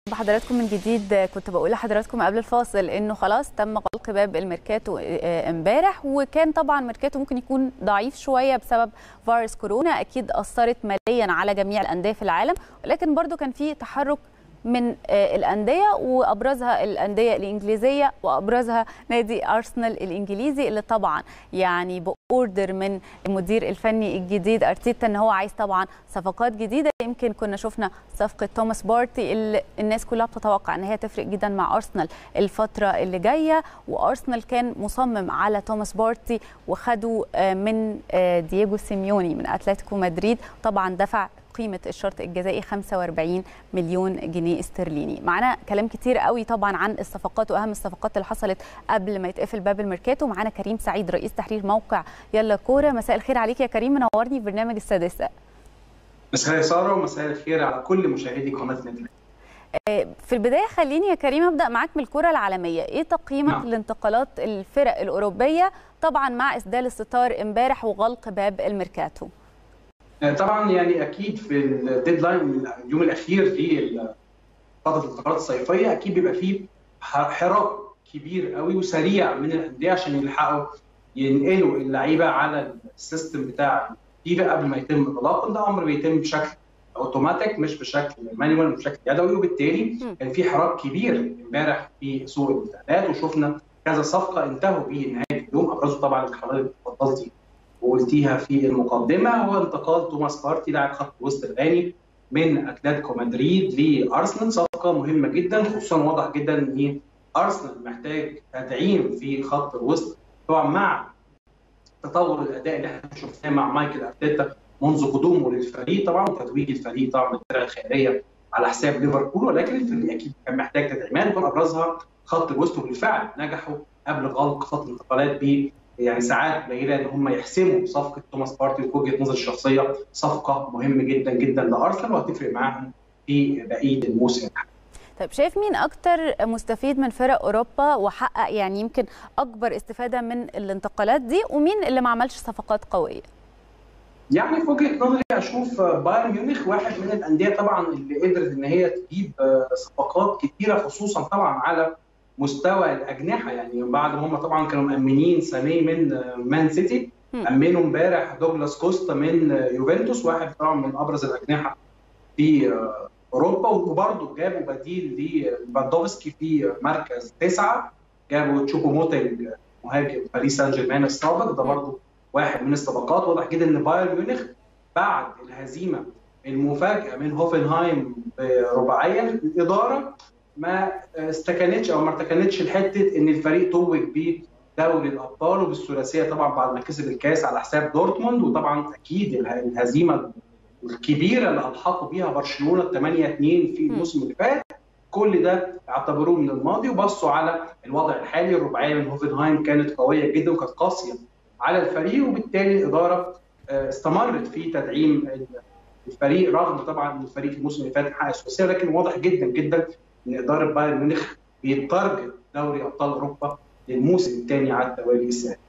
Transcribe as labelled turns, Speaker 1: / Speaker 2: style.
Speaker 1: بحضراتكم من جديد كنت بقول لحضراتكم قبل الفاصل انه خلاص تم غلق باب الميركاتو امبارح وكان طبعا ميركاتو ممكن يكون ضعيف شويه بسبب فيروس كورونا اكيد اثرت ماليا على جميع الانديه في العالم ولكن برضو كان في تحرك من الانديه وابرزها الانديه الانجليزيه وابرزها نادي ارسنال الانجليزي اللي طبعا يعني باوردر من المدير الفني الجديد ارتيتا ان هو عايز طبعا صفقات جديده يمكن كنا شفنا صفقه توماس بارتي اللي الناس كلها بتتوقع ان هي تفرق جدا مع ارسنال الفتره اللي جايه وارسنال كان مصمم على توماس بارتي وخدوا من دييجو سيميوني من اتلتيكو مدريد طبعا دفع قيمه الشرط الجزائي 45 مليون جنيه استرليني معانا كلام كتير قوي طبعا عن الصفقات واهم الصفقات اللي حصلت قبل ما يتقفل باب الميركاتو معانا كريم سعيد رئيس تحرير موقع يلا كوره مساء الخير عليك يا كريم منورني في برنامج السادسه
Speaker 2: مساء يا ساره ومساء الخير على كل مشاهدي قناه نادي
Speaker 1: في البدايه خليني يا كريم ابدا معاك من الكره العالميه ايه تقييمك نعم. لانتقالات الفرق الاوروبيه طبعا مع اسدال الستار امبارح وغلق باب الميركاتو
Speaker 2: طبعا يعني اكيد في الديدلاين اليوم الاخير لفتره الانتقالات الصيفيه اكيد بيبقى فيه حراك كبير قوي وسريع من الانديه عشان يلحقوا ينقلوا اللعيبه على السيستم بتاع الفيفا قبل ما يتم اطلاقه ده امر بيتم بشكل اوتوماتيك مش بشكل مانيوال مش بشكل يدوي وبالتالي كان في حراك كبير امبارح في سوق الانتقالات وشفنا كذا صفقه انتهوا بيه نهايه اليوم ابرزوا طبعا اللي حضرتك اتفضلتي وقلتيها في المقدمه هو انتقال توماس بارتي لاعب خط الوسط الغاني من اتلتيكو مدريد لارسنال صفقه مهمه جدا خصوصا واضح جدا ان ارسنال محتاج تدعيم في خط الوسط طبعا مع تطور الاداء اللي احنا شفناه مع مايكل ارتيتا منذ قدومه للفريق طبعا وتتويج الفريق طبعا بالفرق الخيريه على حساب ليفربول ولكن الفريق اكيد كان محتاج تدعيمات وكان ابرزها خط الوسط وبالفعل نجحوا قبل غلق خط الانتقالات ب يعني ساعات قليله ان هم يحسموا صفقه توماس بارتي في وجهه نظري الشخصيه صفقه مهمه جدا جدا لارسنال وهتفرق معاهم في بقيه الموسم
Speaker 1: طيب شايف مين اكتر مستفيد من فرق اوروبا وحقق يعني يمكن اكبر استفاده من الانتقالات دي ومين اللي ما عملش صفقات قويه
Speaker 2: يعني في وجهه نظري اشوف بايرن ميونخ واحد من الانديه طبعا اللي قدرت ان هي تجيب صفقات كثيره خصوصا طبعا على مستوى الاجنحه يعني بعد ما هم طبعا كانوا مامنين سانيه من مان سيتي امنوا امبارح دوغلاس كوستا من يوفنتوس واحد طبعا من ابرز الاجنحه في اوروبا وبرضه جابوا بديل لباندوفسكي في مركز تسعه جابوا تشوبو موتينج مهاجم باريس سان جيرمان السابق ده برضه واحد من الصفقات واضح جدا ان بايرن ميونخ بعد الهزيمه المفاجاه من هوفنهايم برباعيا الاداره ما استكنتش او ما ارتكنتش لحته ان الفريق توج بدوري الابطال وبالثلاثيه طبعا بعد ما كسب الكاس على حساب دورتموند وطبعا اكيد الهزيمه الكبيره اللي الحقوا بيها برشلونه 8 2 في الموسم اللي فات كل ده اعتبروه من الماضي وبصوا على الوضع الحالي الرباعيه من هوفنهايم كانت قويه جدا وكانت قاسيه على الفريق وبالتالي الاداره استمرت في تدعيم الفريق رغم طبعا ان الفريق في الموسم اللي فات حقق الثلاثيه لكن واضح جدا جدا ان اداره بايرن ميونخ بيتارجت دوري ابطال اوروبا للموسم الثاني على التوالي السنه